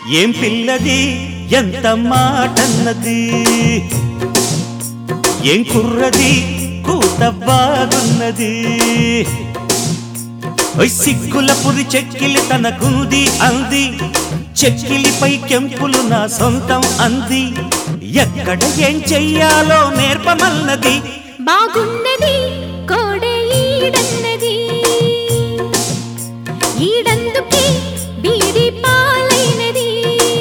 ఏం పిల్లది ఎంత మాటన్నది ఏం కుర్రది కూత బాగున్నది ఓయ్ సిగ్గుల పురి చెక్కిలి తనకుంది అంది చెక్కిలిపై కెంపులు నా సొంతం అంది ఎక్కడ ఏం చెయ్యాలో నేర్పమన్నది బాగున్నది కోడే ఈడన్నది ఈడందుకే బీడి పాలైనది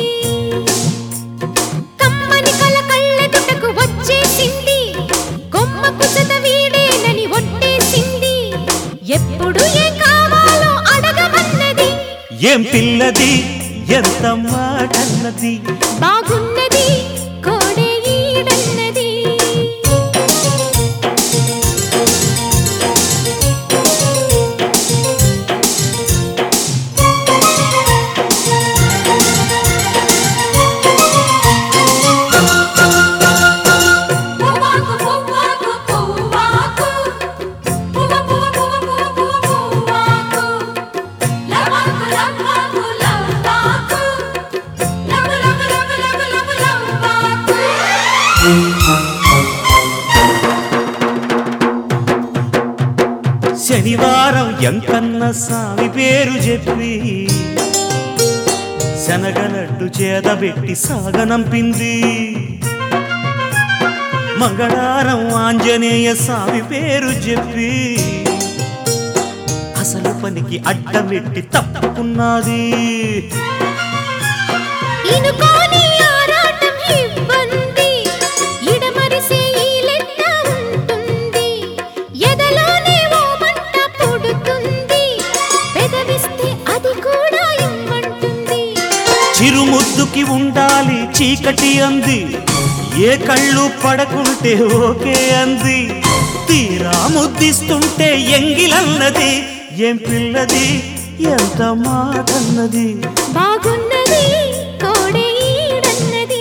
కమ్మని కల కళ్ళెదుటకు వచ్చేసింది కొమ్మకు చద వీడేనని ఒట్టేసింది ఎప్పుడు ఏం కావాలో అడగమన్నది ఏం పిల్లది ఎంత మాటన్నది బాగున్నది కోడే ఈడన్నది పువ్వాకు పువ్వాకు పువ్వాకు పువ్వ పువ్వ పువ్వ పువ్వ పువ్వ పువ్వాకు లవ్వాకు లవ్వాకు లవ్వాకు love love love love love లవ్వాకు శనివారం ఎంకన్న సామి పేరు చెప్పి శనగలడ్డు చేదబెట్టి సాగనంపింది మంగళవారం ఆంజనేయ స్వామి పేరు చెప్పి అసలు పనికి అడ్డమెట్టి తప్పుకున్నది ఇనుకోని ఆరాటం ఇబ్బంది ఇడమరిసే ఈ లెక్క ఉంటుంది ఎదలోనే ఓ మంట పుడుతుంది పెదవిస్తే అది కూడా ఇమ్మంటుంది చిరుముద్దుకి ఉండాలి చీకటి అంది ఏ కళ్ళు పడకుంటే ఓకే అంది తీరా ముద్దిస్తుంటే ఎంగిలన్నది ఏం పిల్లది ఎంత మాటన్నది బాగున్నది కోడే ఈడన్నది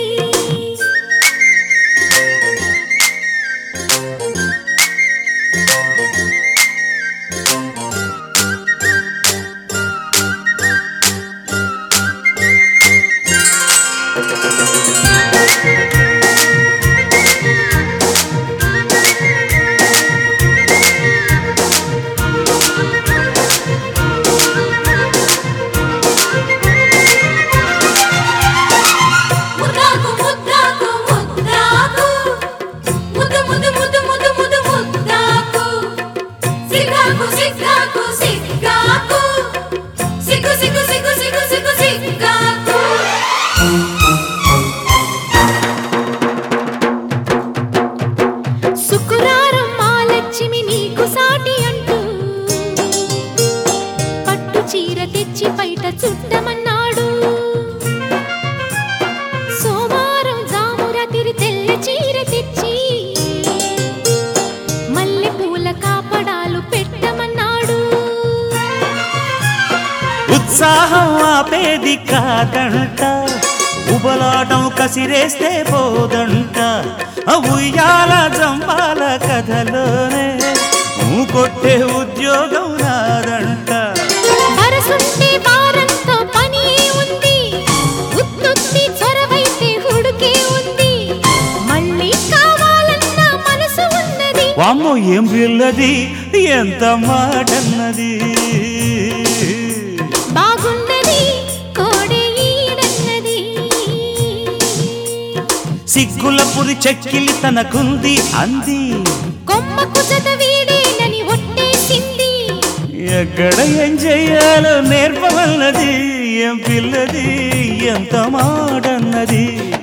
ముద్దాకు ముద్దాకు ముద్దాకు ముద్దు ముద్దు ముద్దు ముద్దు ముద్దు ముద్దాకు సిగ్గాకు సిగ్గాకు సిగ్గాకు సిగ్గు సిగ్గు సిగ్గు సిగ్గు సిగ్గు సిగ్గాకు శుక్రారం మా లక్ష్మి నీకు సాటి అంటూ పట్టు చీర తెచ్చి బయట చుట్టమన్నాడు సోమవారం జామురాతిరి తెల్ల చీర తెచ్చి మల్లె పూల కాపడాలు పెట్టమన్నాడు ఉత్సాహం ఆపేది కాదంట ఉబలాటం కసిరేస్తే పోదంట ఆ ఉయ్యాల జంపాల కథలోనే ఊ కొట్టే ఉద్యోగం నాదంట వరసుంటే వారంతో పని ఉంది ఉత్తుత్తి చొరవైతే హుడుకే ఉంది మళ్ళీ కావాలన్న మనసు ఉన్నది వామ్మో ఏం పిల్లది ఎంత మాటన్నది బాగున్నది కోడే ఈడన్నది సిగ్గుల పురి చెక్కిలి తనకుంది అంది కొమ్మకు చదవీడేనని ఒట్టేసింది ఎక్కడ ఏం చెయ్యాలో నేర్పవన్నది ఏం పిల్లది ఎంత మాటన్నది